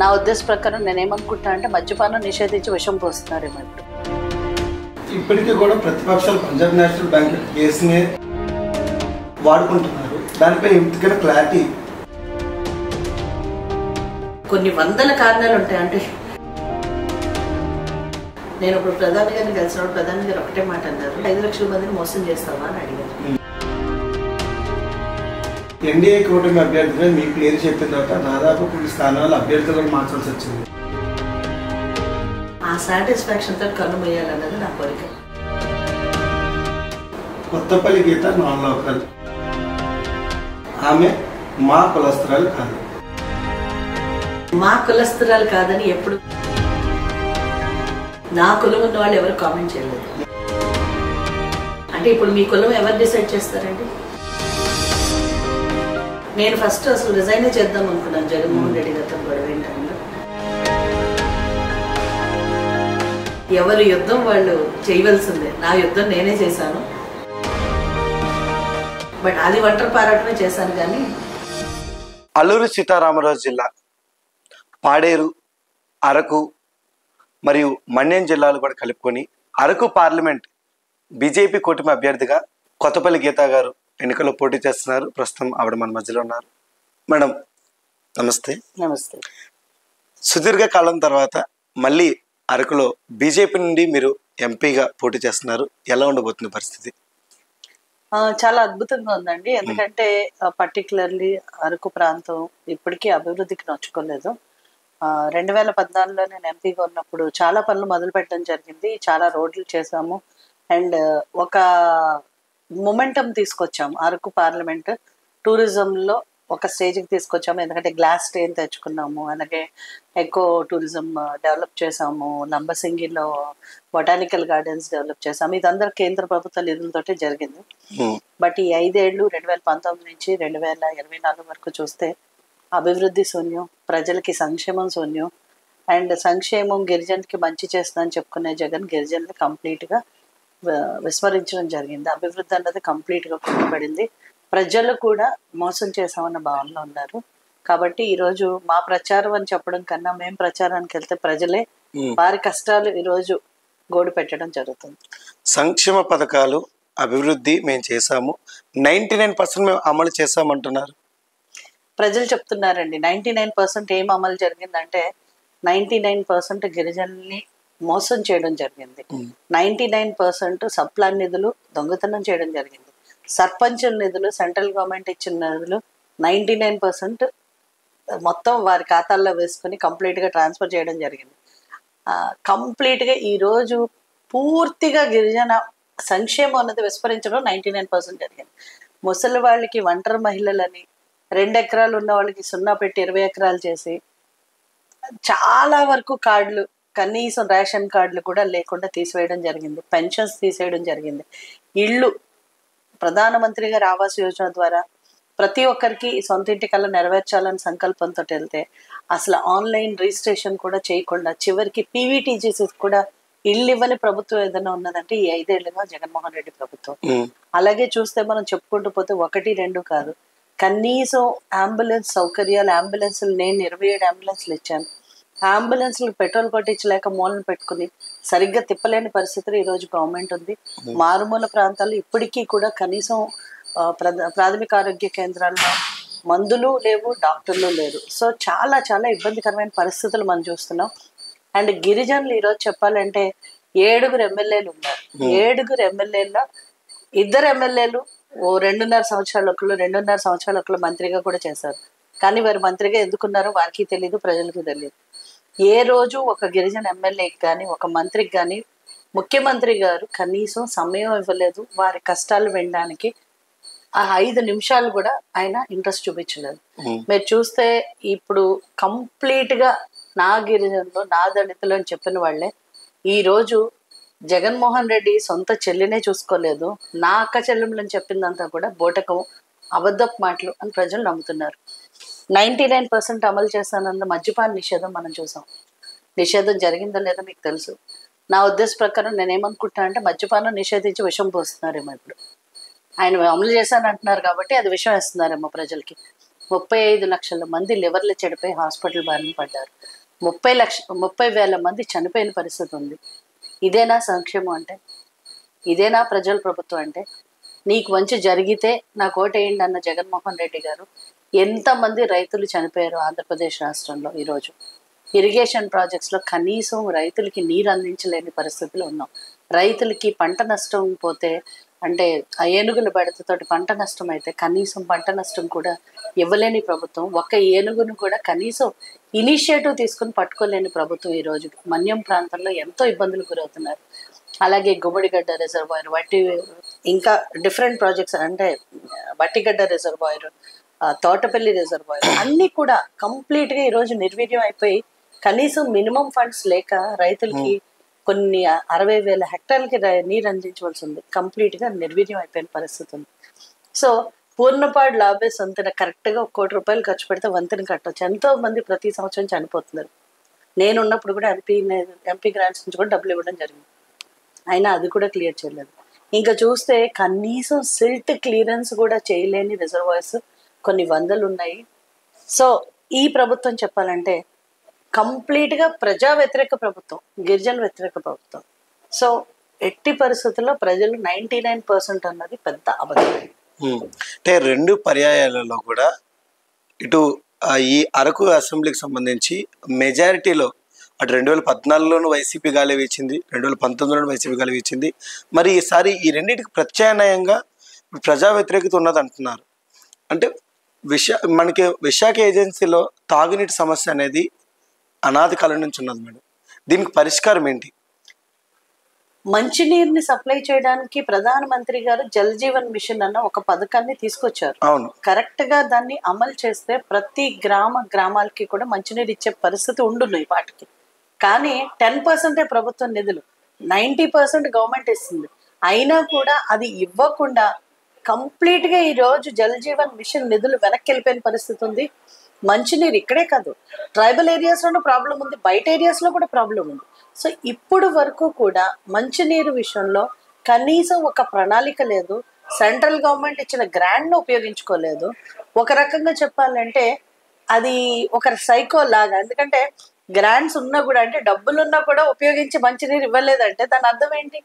నా ఉద్దేశ ప్రకారం నేనేమనుకుంటున్నా అంటే మద్యపానం నిషేధించి విషం పోస్తున్నారేమో ఇప్పుడు ఇప్పటికీ కూడా ప్రతిపక్షాలు పంజాబ్ నేషనల్ బ్యాంక్ కేసుని వాడుకుంటున్నారు దానిపై ఇంతకైనా క్లారిటీ కొన్ని వందల కారణాలు ఉంటాయి అంటే నేను ఇప్పుడు ప్రధాని గారిని కలిసినప్పుడు ప్రధాని గారు ఒకటే మాట అన్నారు ఐదు లక్షల మందిని మోసం చేస్తావా అని అడిగారు ఎన్డీఏ కూటమి అభ్యర్థిగా మీ పేరు చెప్పిన తర్వాత దాదాపు కొన్ని స్థానాలు అభ్యర్థులు కూడా మార్చాల్సి వచ్చింది ఆ సాటిస్ఫాక్షన్ తో కన్ను మూయాలన్నది నా కోరిక కొత్తపల్లి గీత నాన్ లోకల్ ఆమె మా కులస్త్రాలు కాదు మా కులస్తురాలు కాదని ఎప్పుడు నా కులం ఉన్న వాళ్ళు ఎవరు కామెంట్ చేయలేదు అంటే ఇప్పుడు మీ కులం ఎవరు డిసైడ్ చేస్తారండి నేను ఫస్ట్ అసలు రిజైన్ చేద్దాం అనుకున్నాను జగన్మోహన్ రెడ్డి గారితో గొడవ టైంలో ఎవరి యుద్ధం వాళ్ళు చేయవలసిందే నా యుద్ధం నేనే చేశాను బట్ అది ఒంటరి పోరాటమే చేశాను కానీ అల్లూరు సీతారామరాజు జిల్లా పాడేరు అరకు మరియు మన్యం జిల్లాలు కూడా కలుపుకొని అరకు పార్లమెంట్ బీజేపీ కూటమి అభ్యర్థిగా కొత్తపల్లి గీతా గారు ఎన్నికల్లో పోటీ చేస్తున్నారు ప్రస్తుతం ఆవిడ మన మధ్యలో ఉన్నారు మేడం నమస్తే నమస్తే సుదీర్ఘ కాలం తర్వాత మళ్ళీ అరకులో బీజేపీ నుండి మీరు ఎంపీగా పోటీ చేస్తున్నారు ఎలా ఉండబోతుంది పరిస్థితి ఆ, చాలా అద్భుతంగా ఉందండి ఎందుకంటే పర్టికులర్లీ అరకు ప్రాంతం ఇప్పటికీ అభివృద్ధికి నొచ్చుకోలేదు ఆ, రెండు వేల పద్నాలుగులో నేను ఎంపీగా ఉన్నప్పుడు చాలా పనులు మొదలు పెట్టడం జరిగింది చాలా రోడ్లు చేసాము అండ్ ఒక మొమెంటం తీసుకొచ్చాము అరకు పార్లమెంట్ టూరిజంలో ఒక స్టేజ్కి తీసుకొచ్చాము ఎందుకంటే గ్లాస్ ట్రైన్ తెచ్చుకున్నాము అలాగే ఎకో టూరిజం డెవలప్ చేసాము లంబసింగిలో బొటానికల్ గార్డెన్స్ డెవలప్ చేసాము ఇదంతా కేంద్ర ప్రభుత్వ నిధులతోటి జరిగింది ఉమ్, బట్ ఈ ఐదేళ్లు రెండు వేల పంతొమ్మిది నుంచి రెండు వేల ఇరవై నాలుగు వరకు చూస్తే అభివృద్ధి శూన్యం ప్రజలకి సంక్షేమం శూన్యం అండ్ సంక్షేమం గిరిజనులకి మంచి చేస్తుందని చెప్పుకునే జగన్ గిరిజనులు కంప్లీట్గా విస్మరించడం జరిగింది అభివృద్ధి అన్నది కంప్లీట్గా కుంటుపడింది ప్రజలు కూడా మోసం చేశామన్న భావనలో ఉన్నారు కాబట్టి ఈరోజు మా ప్రచారం అని చెప్పడం కన్నా మేము ప్రచారానికి వెళ్తే ప్రజలే ఉమ్. వారి కష్టాలు ఈరోజు గోడు పెట్టడం జరుగుతుంది సంక్షేమ పథకాలు అభివృద్ధి మేము చేశాము నైంటీ నైన్ పర్సెంట్ మేము అమలు చేశామంటున్నారు ప్రజలు చెప్తున్నారండి నైన్టీ నైన్ పర్సెంట్ ఏం అమలు జరిగిందంటే నైన్టీ నైన్ పర్సెంట్ గిరిజనుల్ని మోసం చేయడం జరిగింది నైన్టీ నైన్ పర్సెంట్ సప్లాన్ నిధులు దొంగతనం చేయడం జరిగింది సర్పంచ్ నిధులు సెంట్రల్ గవర్నమెంట్ ఇచ్చిన నిధులు నైన్టీ నైన్ పర్సెంట్ మొత్తం వారి ఖాతాల్లో వేసుకుని కంప్లీట్గా ట్రాన్స్ఫర్ చేయడం జరిగింది ఆ, కంప్లీట్గా ఈరోజు పూర్తిగా గిరిజన సంక్షేమం అన్నది విస్మరించడం నైంటీ నైన్ పర్సెంట్ జరిగింది ముసలి వాళ్ళకి ఒంటరి మహిళలని రెండు ఎకరాలు ఉన్న వాళ్ళకి సున్నా పెట్టి ఇరవై ఎకరాలు చేసి చాలా వరకు కార్డులు కనీసం రేషన్ కార్డులు కూడా లేకుండా తీసివేయడం జరిగింది పెన్షన్స్ తీసేయడం జరిగింది ఇళ్ళు ప్రధానమంత్రి గారి ఆవాస్ యోజన ద్వారా ప్రతి ఒక్కరికి సొంత ఇంటి కల్లా నెరవేర్చాలని సంకల్పంతో వెళ్తే అసలు ఆన్లైన్ రిజిస్ట్రేషన్ కూడా చేయకుండా చివరికి పీవీటీజీసీ కూడా ఇల్లు ఇవ్వని ప్రభుత్వం ఏదైనా ఉన్నదంటే ఈ ఐదేళ్లుగా జగన్మోహన్ రెడ్డి ప్రభుత్వం ఉమ్, అలాగే చూస్తే మనం చెప్పుకుంటూ పోతే ఒకటి రెండు కాదు కనీసం అంబులెన్స్ సౌకర్యాలు అంబులెన్స్లు నేను ఇరవై ఏడు అంబులెన్స్లు ఇచ్చాను అంబులెన్స్లు పెట్రోల్ కొట్టించలేక మూలను పెట్టుకుని సరిగ్గా తిప్పలేని పరిస్థితులు ఈ రోజు గవర్నమెంట్ ఉంది మారుమూల ప్రాంతాల్లో ఇప్పటికీ కూడా కనీసం ఆ, ప్రధ- ప్రాథమిక ఆరోగ్య కేంద్రాల్లో మందులు లేవు డాక్టర్లు లేరు సో చాలా చాలా ఇబ్బందికరమైన పరిస్థితులు మనం చూస్తున్నాం అండ్ గిరిజనులు ఈరోజు చెప్పాలంటే ఏడుగురు ఎమ్మెల్యేలు ఉన్నారు ఏడుగురు ఎమ్మెల్యేల్లో ఇద్దరు ఎమ్మెల్యేలు ఓ రెండున్నర సంవత్సరాల ఒకళ్ళు రెండున్నర సంవత్సరాల ఒకళ్ళు మంత్రిగా కూడా చేశారు కానీ వారు మంత్రిగా ఎందుకున్నారో వారికి తెలియదు ప్రజలకు తెలియదు ఏ రోజు ఒక గిరిజన ఎమ్మెల్యేకి కానీ ఒక మంత్రికి కానీ ముఖ్యమంత్రి గారు కనీసం సమయం ఇవ్వలేదు వారి కష్టాలు వినడానికి ఆ ఐదు నిమిషాలు కూడా ఆయన ఇంట్రెస్ట్ చూపించలేదు ఉమ్, మీరు చూస్తే ఇప్పుడు కంప్లీట్ గా నా గిరిజనులు నా దళితులు అని చెప్పిన వాళ్ళే ఈ రోజు జగన్మోహన్ రెడ్డి సొంత చెల్లినే చూసుకోలేదు నా అక్క చెల్లెములని చెప్పిందంతా కూడా బోటకం అబద్ధపు మాటలు అని ప్రజలు నమ్ముతున్నారు నైన్టీ నైన్ పర్సెంట్ అమలు చేస్తానన్న మద్యపాన నిషేధం మనం చూసాం నిషేధం జరిగిందో లేదో మీకు తెలుసు నా ఉద్దేశ ప్రకారం నేనేమనుకుంటున్నా అంటే మద్యపానం నిషేధించి విషం పోస్తున్నారేమో ఇప్పుడు ఆయన అమలు చేశాను అంటున్నారు కాబట్టి అది విషయం వేస్తున్నారేమో ప్రజలకి ముప్పై ఐదు లక్షల మంది లివర్లు చెడిపోయి హాస్పిటల్ బారిన పడ్డారు ముప్పై లక్ష ముప్పై వేల మంది చనిపోయిన పరిస్థితి ఉంది ఇదేనా సంక్షేమం అంటే ఇదేనా ప్రజల ప్రభుత్వం అంటే నీకు మంచి జరిగితే నాకు ఓటేయండి అన్న జగన్మోహన్ రెడ్డి గారు ఎంతమంది రైతులు చనిపోయారు ఆంధ్రప్రదేశ్ రాష్ట్రంలో ఈరోజు ఇరిగేషన్ ప్రాజెక్ట్స్లో కనీసం రైతులకి నీరు అందించలేని పరిస్థితిలో ఉన్నాం రైతులకి పంట నష్టం పోతే అంటే ఆ ఏనుగుల బెడతతోటి పంట నష్టం అయితే కనీసం పంట నష్టం కూడా ఇవ్వలేని ప్రభుత్వం ఒక్క ఏనుగును కూడా కనీసం ఇనిషియేటివ్ తీసుకుని పట్టుకోలేని ప్రభుత్వం ఈ రోజు మన్యం ప్రాంతంలో ఎంతో ఇబ్బందులు గురవుతున్నారు అలాగే గుమ్మడిగడ్డ రిజర్వాయర్ వట్టి ఇంకా డిఫరెంట్ ప్రాజెక్ట్స్ అంటే వట్టిగడ్డ రిజర్వాయర్ తోటపల్లి రిజర్వాయర్ అన్ని కూడా కంప్లీట్ గా ఈరోజు నిర్వీర్యం అయిపోయి కనీసం మినిమం ఫండ్స్ లేక రైతులకి కొన్ని అరవై వేల హెక్టార్లకి రై- నీరు అందించవలసి ఉంది కంప్లీట్ గా నిర్వీర్యం అయిపోయిన పరిస్థితి ఉంది సో పూర్ణపాడు లాభేస్ వంతెన కరెక్ట్ గా ఒక కోటి రూపాయలు ఖర్చు పెడితే వంతెన కట్టవచ్చు ఎంతో మంది ప్రతి సంవత్సరం చనిపోతున్నారు నేను ఉన్నప్పుడు కూడా ఎంపీ ఎంపీ గ్రాంట్స్ నుంచి కూడా డబ్బులు ఇవ్వడం జరిగింది అయినా అది కూడా క్లియర్ చేయలేదు ఇంకా చూస్తే కనీసం సిల్ట్ క్లియరెన్స్ కూడా చేయలేని రిజర్వాయర్స్ కొన్ని వందలు ఉన్నాయి సో ఈ ప్రభుత్వం చెప్పాలంటే కంప్లీట్ గా ప్రజా వ్యతిరేక ప్రభుత్వం గిరిజన వ్యతిరేక ప్రభుత్వం సో ఎట్టి పరిస్థితుల్లో ప్రజలు నైన్టీ నైన్ పర్సెంట్ అన్నది పెద్ద అబద్ధం ఉమ్. అంటే రెండు పర్యాయాలలో కూడా ఇటు ఆ, ఈ అరకు అసెంబ్లీకి సంబంధించి మెజారిటీలో అటు రెండు వేల పద్నాలుగులోనూ వైసీపీ గాలి వీచింది రెండు వేల పంతొమ్మిదిలోనూ వైసీపీ గాలి వీచింది మరి ఈసారి ఈ రెండింటికి ప్రత్యామ్నాయంగా ప్రజా వ్యతిరేకత ఉన్నది అంటున్నారు అంటే విశా మనకి విశాఖ ఏజెన్సీలో తాగునీటి సమస్య అనేది అనాది కాలం నుంచి ఉన్నది మేడం దీనికి పరిష్కారం ఏంటి మంచినీరుని సప్లై చేయడానికి ప్రధానమంత్రి గారు జల్ జీవన్ మిషన్ అన్న ఒక పథకాన్ని తీసుకొచ్చారు అవును కరెక్ట్ గా దాన్ని అమలు చేస్తే ప్రతి గ్రామ గ్రామాలకి కూడా మంచినీరు ఇచ్చే పరిస్థితి ఉండును ఈ పాటికి కానీ టెన్ పర్సెంటే ప్రభుత్వం నిధులు నైంటీ పర్సెంట్ గవర్నమెంట్ ఇస్తుంది అయినా కూడా అది ఇవ్వకుండా కంప్లీట్ గా ఈ రోజు జల్ జీవన్ మిషన్ నిధులు వెనక్కి వెళ్ళిపోయిన పరిస్థితి ఉంది మంచినీరు ఇక్కడే కాదు ట్రైబల్ ఏరియాస్ లోనూ ప్రాబ్లం ఉంది బయట ఏరియాస్ లో కూడా ప్రాబ్లం ఉంది సో ఇప్పుడు వరకు కూడా మంచినీరు విషయంలో కనీసం ఒక ప్రణాళిక లేదు సెంట్రల్ గవర్నమెంట్ ఇచ్చిన గ్రాండ్ ను ఉపయోగించుకోలేదు ఒక రకంగా చెప్పాలంటే అది ఒక సైకో లాగా ఎందుకంటే గ్రాంట్స్ ఉన్నా కూడా అంటే డబ్బులు ఉన్నా కూడా ఉపయోగించి మంచినీరు ఇవ్వలేదంటే దాని అర్థం ఏంటి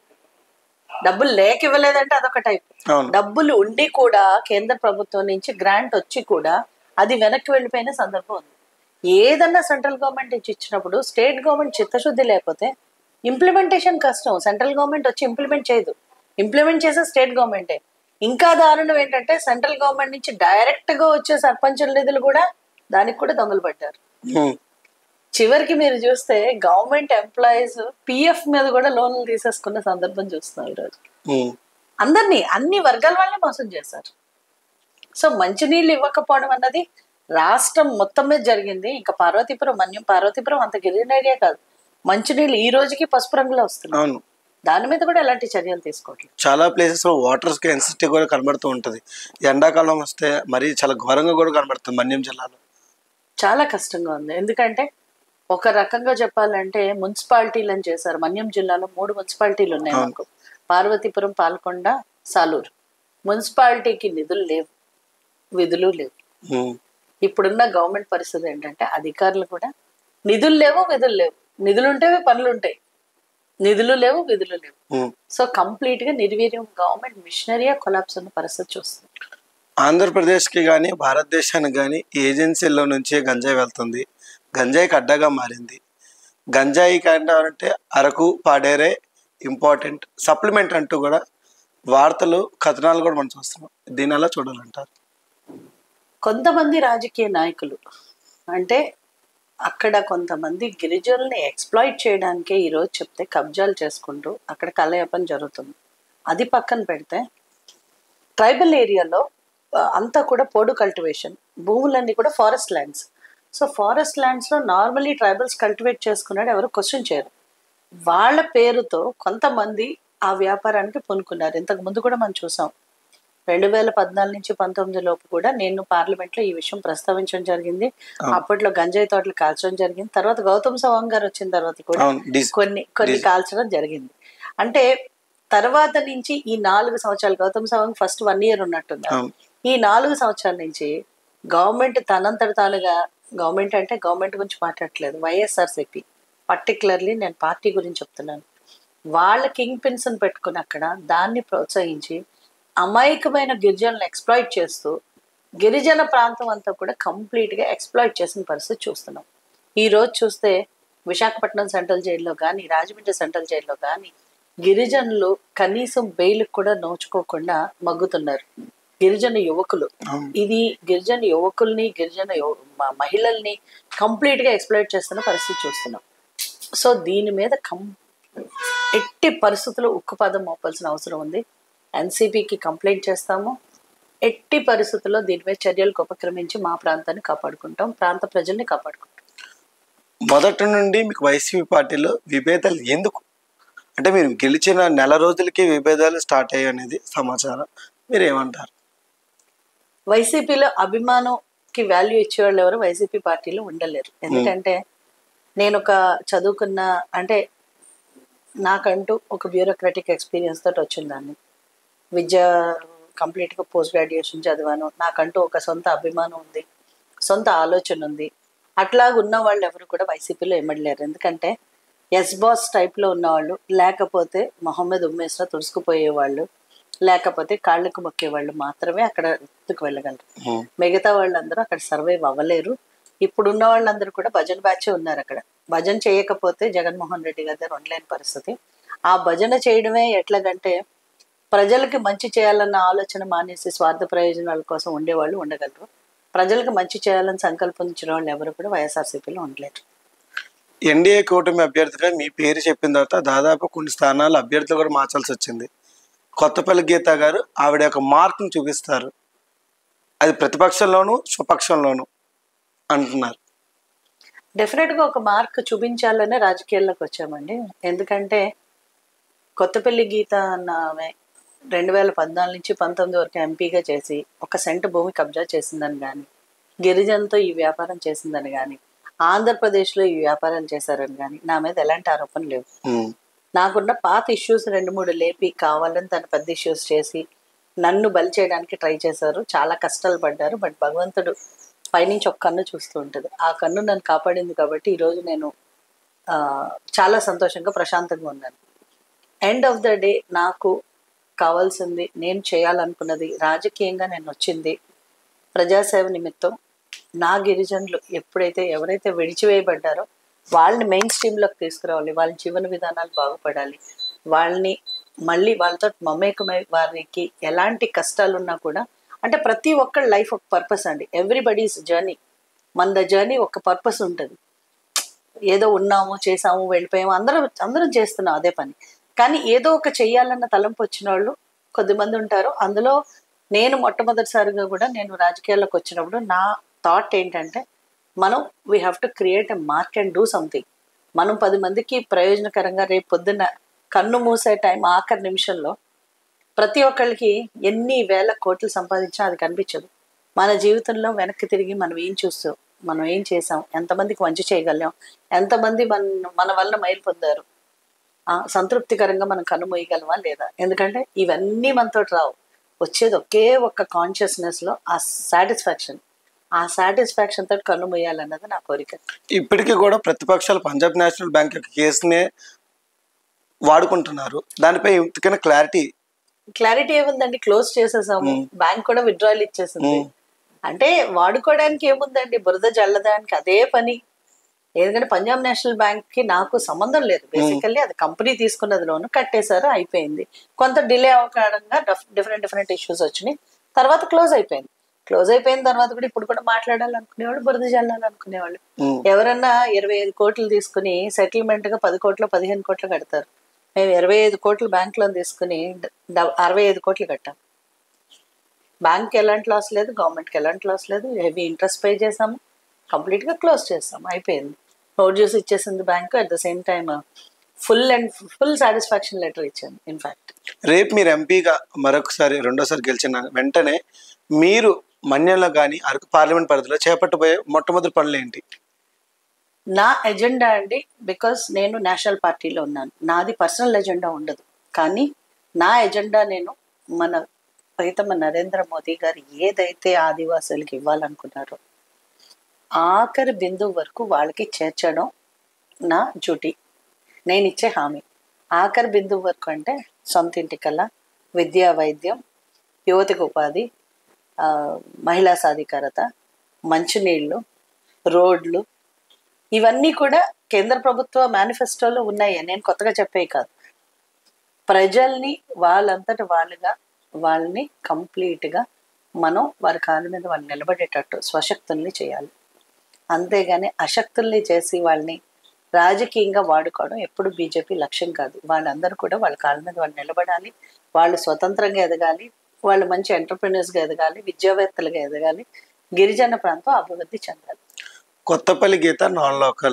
డబ్బులు లేక ఇవ్వలేదంటే అదొక టైప్ అవును డబ్బులు ఉండి కూడా కేంద్ర ప్రభుత్వం నుంచి గ్రాంట్ వచ్చి కూడా అది వెనక్కి వెళ్ళిపోయిన సందర్భం ఉంది ఏదన్నా సెంట్రల్ గవర్నమెంట్ నుంచి ఇచ్చినప్పుడు స్టేట్ గవర్నమెంట్ చిత్తశుద్ధి లేకపోతే ఇంప్లిమెంటేషన్ కష్టం సెంట్రల్ గవర్నమెంట్ వచ్చి ఇంప్లిమెంట్ చేయదు ఇంప్లిమెంట్ చేసే స్టేట్ గవర్నమెంటే ఇంకా దారుణం ఏంటంటే సెంట్రల్ గవర్నమెంట్ నుంచి డైరెక్ట్ గా వచ్చే సర్పంచుల నిధులు కూడా దానికి కూడా దొంగలు పడ్డారు ఉమ్. చివరికి మీరు చూస్తే గవర్నమెంట్ ఎంప్లాయీస్ పిఎఫ్ మీద కూడా లోన్లు తీసేసుకున్న సందర్భం చూస్తున్నాం ఈరోజు ఉమ్. అందరినీ అన్ని వర్గాల వాళ్ళని మోసం చేశారు సో మంచినీళ్ళు ఇవ్వకపోవడం అన్నది రాష్ట్రం మొత్తం మీద జరిగింది ఇంకా పార్వతీపురం మన్యం పార్వతీపురం అంత గిరిజన ఏరియా కాదు మంచినీళ్ళు ఈ రోజుకి పసుపు రంగులో వస్తున్నాయి అవును దాని మీద కూడా ఎలాంటి చర్యలు తీసుకోవట్లేదు చాలా ప్లేసెస్ లో వాటర్ స్కెన్సిటీ కూడా కనబడుతూ ఉంటది ఎండాకాలం వస్తే మరీ చాలా ఘోరంగా కూడా కనబడుతుంది మన్యం జిల్లాలో చాలా కష్టంగా ఉంది ఎందుకంటే ఒక రకంగా చెప్పాలంటే మున్సిపాలిటీలు అని చేశారు మన్యం జిల్లాలో మూడు మున్సిపాలిటీలు ఉన్నాయి అవును. మాకు పార్వతీపురం పాల్కొండ సాలూరు మున్సిపాలిటీకి నిధులు లేవు విధులు లేవు ఉమ్. ఇప్పుడున్న గవర్నమెంట్ పరిస్థితి ఏంటంటే అధికారులు కూడా నిధులు లేవు విధులు లేవు నిధులు ఉంటే పనులు ఉంటాయి నిధులు లేవు విధులు లేవు ఉమ్. సో కంప్లీట్ గా నిర్వీర్యం గవర్నమెంట్ మిషనరీగా కొలాప్స్ ఉన్న పరిస్థితి చూస్తుంది ఆంధ్రప్రదేశ్కి కానీ భారతదేశానికి కానీ ఏజెన్సీల్లో నుంచే గంజాయి వెళ్తుంది గంజాయికి అడ్డగా మారింది గంజాయి అంటే అరకు పాడేరే ఇంపార్టెంట్ సప్లిమెంట్ అంటూ కూడా వార్తలు కథనాలు కూడా మనం చూస్తున్నాం దీని ఎలా చూడాలంటారు కొంతమంది రాజకీయ నాయకులు అంటే అక్కడ కొంతమంది గిరిజనుల్ని ఎక్స్ప్లాయిట్ చేయడానికే ఈరోజు చెప్తే కబ్జాలు చేసుకుంటూ అక్కడ కలయపం జరుగుతుంది అది పక్కన పెడితే ట్రైబల్ ఏరియాలో ఆ, అంతా కూడా పోడు కల్టివేషన్ భూములన్నీ కూడా ఫారెస్ట్ ల్యాండ్స్ సో ఫారెస్ట్ ల్యాండ్స్లో నార్మలీ ట్రైబల్స్ కల్టివేట్ చేసుకున్నాడు ఎవరు క్వశ్చన్ చేయరు వాళ్ళ పేరుతో కొంతమంది ఆ వ్యాపారానికి పూనుకున్నారు ఇంతకు ముందు కూడా మనం చూసాం రెండు వేల పద్నాలుగు నుంచి పంతొమ్మిది లోపు కూడా నేను పార్లమెంట్ లో ఈ విషయం ప్రస్తావించడం జరిగింది అప్పట్లో గంజాయి తోటలు కాల్చడం జరిగింది తర్వాత గౌతమ్ సవాంగ్ గారు వచ్చిన తర్వాత కూడా అవును డీస్ కొన్ని కొన్ని కాల్చడం జరిగింది అంటే తర్వాత నుంచి ఈ నాలుగు సంవత్సరాలు Gautam Sawang first one year ఉన్నట్టుంది అవును ఈ నాలుగు సంవత్సరాల నుంచి గవర్నమెంట్ తనంతట తానుగా గవర్నమెంట్ అంటే గవర్నమెంట్ గురించి మాట్లాడట్లేదు వైఎస్ఆర్సీపీ పర్టికులర్లీ నేను పార్టీ గురించి చెప్తున్నాను వాళ్ళ కింగ్ పిన్స్ పెట్టుకుని అక్కడ దాన్ని ప్రోత్సహించి అమాయకమైన గిరిజనులను ఎక్స్ప్లాయిట్ చేస్తూ గిరిజన ప్రాంతం అంతా కూడా కంప్లీట్గా ఎక్స్ప్లాయిట్ చేసిన పరిస్థితి చూస్తున్నాం ఈ రోజు చూస్తే విశాఖపట్నం సెంట్రల్ జైల్లో కానీ రాజమండ్రి సెంట్రల్ జైల్లో కానీ గిరిజనులు కనీసం బెయిల్కి కూడా నోచుకోకుండా మగ్గుతున్నారు గిరిజన యువకులు అవును. ఇది గిరిజన యువకుల్ని గిరిజన యువ- మ- మహిళల్ని కంప్లీట్ గా ఎక్స్ప్లోర్ చేస్తున్న పరిస్థితి చూస్తున్నాం సో దీని మీద కం ఎట్టి పరిస్థితుల్లో ఉక్కుపాదం మోపాల్సిన అవసరం ఉంది ఎన్సీపీకి కంప్లైంట్ చేస్తాము ఎట్టి పరిస్థితుల్లో దీని మీద చర్యలకు ఉపక్రమించి మా ప్రాంతాన్ని కాపాడుకుంటాం ప్రాంత ప్రజల్ని కాపాడుకుంటాం మొదటి నుండి మీకు వైసీపీ పార్టీలో విభేదాలు ఎందుకు అంటే మీరు గెలిచిన నెల రోజులకి విభేదాలు స్టార్ట్ అయ్యాయి అనేది సమాచారం మీరు ఏమంటారు వైసీపీలో అభిమానంకి వాల్యూ ఇచ్చేవాళ్ళు ఎవరు వైసీపీ పార్టీలో ఉండలేరు ఎందుకంటే నేను ఒక చదువుకున్న అంటే నాకంటూ ఒక బ్యూరోక్రాటిక్ ఎక్స్పీరియన్స్ తోటి వచ్చిందాన్ని విద్య కంప్లీట్గా పోస్ట్ గ్రాడ్యుయేషన్ చదివాను నాకంటూ ఒక సొంత అభిమానం ఉంది సొంత ఆలోచన ఉంది అట్లాగ ఉన్న వాళ్ళు ఎవరు కూడా వైసీపీలో ఎమ్మడలేరు ఎందుకంటే ఎస్ బాస్ టైప్లో ఉన్నవాళ్ళు లేకపోతే మొహమ్మద్ ఉమ్మేస్లో తుడుచుకుపోయేవాళ్ళు లేకపోతే కాళ్ళకు మొక్కేవాళ్ళు మాత్రమే అక్కడ ఎత్తుకు వెళ్ళగలరు ఉమ్. మిగతా వాళ్ళందరూ అక్కడ సర్వైవ్ అవ్వలేరు ఇప్పుడు ఉన్న వాళ్ళందరూ కూడా భజన బ్యాచే ఉన్నారు అక్కడ భజన చేయకపోతే జగన్మోహన్ రెడ్డి గారి దగ్గర ఉండలేని పరిస్థితి ఆ భజన చేయడమే ఎట్లాగంటే ప్రజలకి మంచి చేయాలన్న ఆలోచన మానేసి స్వార్థ ప్రయోజనాల కోసం ఉండేవాళ్ళు ఉండగలరు ప్రజలకు మంచి చేయాలని సంకల్పించిన వాళ్ళు ఎవరు కూడా వైఎస్ఆర్సీపీలో ఉండలేరు ఎన్డీఏ కూటమి అభ్యర్థిగా మీ పేరు చెప్పిన తర్వాత దాదాపు కొన్ని స్థానాలు అభ్యర్థులు కూడా మార్చాల్సి వచ్చింది కొత్తపల్లి గీత గారు ఆవిడ యొక్క మార్క్ని చూపిస్తారు అది ప్రతిపక్షంలోను స్వపక్షంలోను అంటున్నారు డెఫినెట్ గా ఒక మార్క్ చూపించాలనే రాజకీయాల్లోకి వచ్చామండి ఎందుకంటే కొత్తపల్లి గీత అన్న ఆమె రెండు వేల పద్నాలుగు నుంచి పంతొమ్మిది వరకు ఎంపీగా చేసి ఒక సెంట్ భూమి కబ్జా చేసిందని కానీ గిరిజనతో ఈ వ్యాపారం చేసిందని కానీ ఆంధ్రప్రదేశ్లో ఈ వ్యాపారాలు చేశారని కానీ నా మీద ఎలాంటి ఆరోపణలు లేవు ఉమ్. నాకున్న పాత ఇష్యూస్ రెండు మూడు లేపి కావాలని తన పెద్ద ఇష్యూస్ చేసి నన్ను బలి చేయడానికి ట్రై చేశారు చాలా కష్టాలు పడ్డారు బట్ భగవంతుడు పైనుంచి ఒక కన్ను చూస్తూ ఉంటుంది ఆ కన్ను నన్ను కాపాడింది కాబట్టి ఈరోజు నేను ఆ, చాలా సంతోషంగా ప్రశాంతంగా ఉన్నాను ఎండ్ ఆఫ్ ద డే నాకు కావాల్సింది నేను చేయాలనుకున్నది రాజకీయంగా నేను వచ్చింది ప్రజాసేవ నిమిత్తం నా గిరిజనులు ఎప్పుడైతే ఎవరైతే విడిచివేయబడ్డారో వాళ్ళని మెయిన్ స్ట్రీమ్లోకి తీసుకురావాలి వాళ్ళ జీవన విధానాలు బాగుపడాలి వాళ్ళని మళ్ళీ వాళ్ళతో మమేకమై వారికి ఎలాంటి కష్టాలు ఉన్నా కూడా అంటే ప్రతి ఒక్కళ్ళ లైఫ్ ఒక పర్పస్ అండి ఎవ్రీబడీస్ జర్నీ మన ద జర్నీ ఒక పర్పస్ ఉంటుంది ఏదో ఉన్నాము చేసాము వెళ్ళిపోయాము అందరం అందరం చేస్తున్నాం అదే పని కానీ ఏదో ఒక చెయ్యాలన్న తలంపు వచ్చిన వాళ్ళు కొద్దిమంది ఉంటారు అందులో నేను మొట్టమొదటిసారిగా కూడా నేను రాజకీయాల్లోకి వచ్చినప్పుడు నా థాట్ ఏంటంటే మనం we have to create a mark and do something మనం పది మందికి ప్రయోజనకరంగా రేపు పొద్దున్న కన్ను మూసే టైం ఆఖరి నిమిషంలో ప్రతి ఒక్కళ్ళకి ఎన్ని వేల కోట్లు సంపాదించినా అది కనిపించదు మన జీవితంలో వెనక్కి తిరిగి మనం ఏం చూస్తాం మనం ఏం చేసాం ఎంతమందికి మంచి చేయగలిగాం ఎంతమంది మన మన వల్ల మైలు పొందారు ఆ, సంతృప్తికరంగా మనం కన్నుమూయగలమా లేదా ఎందుకంటే ఇవన్నీ మనతో రావు వచ్చేది ఒకే ఒక్క కాన్షియస్నెస్ లో ఆ సాటిస్ఫాక్షన్ ఆ సాటిస్ఫాక్షన్ తోటి కన్ను మూయాలన్నది నా కోరిక ఇప్పటికీ కూడా ప్రతిపక్షాలు పంజాబ్ నేషనల్ బ్యాంక్ యొక్క కేసునే వాడుకుంటున్నారు దానిపై ఇంతకైనా క్లారిటీ క్లారిటీ ఏముందండి క్లోజ్ చేసేసాము బ్యాంక్ కూడా విత్డ్రాయల్ ఇచ్చేసింది అంటే వాడుకోవడానికి ఏముందండి బురద జల్లడానికి అదే పని ఎందుకంటే పంజాబ్ నేషనల్ బ్యాంక్ కి నాకు సంబంధం లేదు బేసికల్లీ అది కంపెనీ తీసుకున్నది లోను కట్టేశారు అయిపోయింది కొంత డిలే అవకారణంగా డిఫరెంట్ డిఫరెంట్ ఇష్యూస్ వచ్చినాయి తర్వాత క్లోజ్ అయిపోయింది క్లోజ్ అయిపోయిన తర్వాత కూడా ఇప్పుడు కూడా మాట్లాడాలనుకునేవాళ్ళు బురద జల్లాలనుకునేవాళ్ళు ఉమ్. ఎవరన్నా ఇరవై ఐదు కోట్లు తీసుకుని సెటిల్మెంట్ గా పది కోట్లు పదిహేను కోట్లు కడతారు మేము ఇరవై ఐదు కోట్లు బ్యాంక్ లోన్ తీసుకుని డ- అరవై ఐదు కోట్లు కట్టాం బ్యాంక్ ఎలాంటి లాస్ లేదు గవర్నమెంట్కి ఎలాంటి లాస్ లేదు హెవీ ఇంట్రెస్ట్ పే చేసాము కంప్లీట్ గా క్లోజ్ చేసాము అయిపోయింది నోట్ జ్యూస్ ఇచ్చేసింది bank at the same time full and full satisfaction letter ఇచ్చాను ఇన్ఫాక్ట్ రేపు మీరు ఎంపీగా మరొకసారి రెండోసారి గెలిచిన వెంటనే మీరు మన్యంలో కానీ అరకు పార్లమెంట్ పరిధిలో చేపట్టబోయే మొట్టమొదటి పనులు ఏంటి నా ఎజెండా అండి బికాస్ నేను నేషనల్ పార్టీలో ఉన్నాను నాది పర్సనల్ ఎజెండా ఉండదు కానీ నా ఎజెండా నేను మన ప్రీతమ నరేంద్ర మోదీ గారు ఏదైతే ఆదివాసులకి ఇవ్వాలనుకున్నారో ఆఖరి బిందువు వరకు వాళ్ళకి చేర్చడం నా డ్యూటీ నేను ఇచ్చే హామీ ఆఖరి బిందువు వరకు అంటే సొంత ఇంటి కల్లా విద్యా వైద్యం యువతకు ఉపాధి ఆ, మహిళా సాధికారత మంచినీళ్ళు రోడ్లు ఇవన్నీ కూడా కేంద్ర ప్రభుత్వ మేనిఫెస్టోలో ఉన్నాయి నేను కొత్తగా చెప్పేవి కాదు ప్రజల్ని వాళ్ళంతట వాళ్ళుగా వాళ్ళని కంప్లీట్గా మనం వారి కాళ్ళ మీద వాళ్ళు నిలబడేటట్టు స్వశక్తుల్ని చేయాలి అంతేగాని అశక్తుల్ని చేసి వాళ్ళని రాజకీయంగా వాడుకోవడం ఎప్పుడు బీజేపీ లక్ష్యం కాదు వాళ్ళందరూ కూడా వాళ్ళ కాళ్ళ మీద వాళ్ళు నిలబడాలి వాళ్ళు స్వతంత్రంగా ఎదగాలి వాళ్ళు మంచి ఎంటర్ప్రినర్స్గా ఎదగాలి విద్యావేత్తలుగా ఎదగాలి గిరిజన ప్రాంతం అభివృద్ధి చెందాలి కొత్తపల్లి గీత నాన్ లోకల్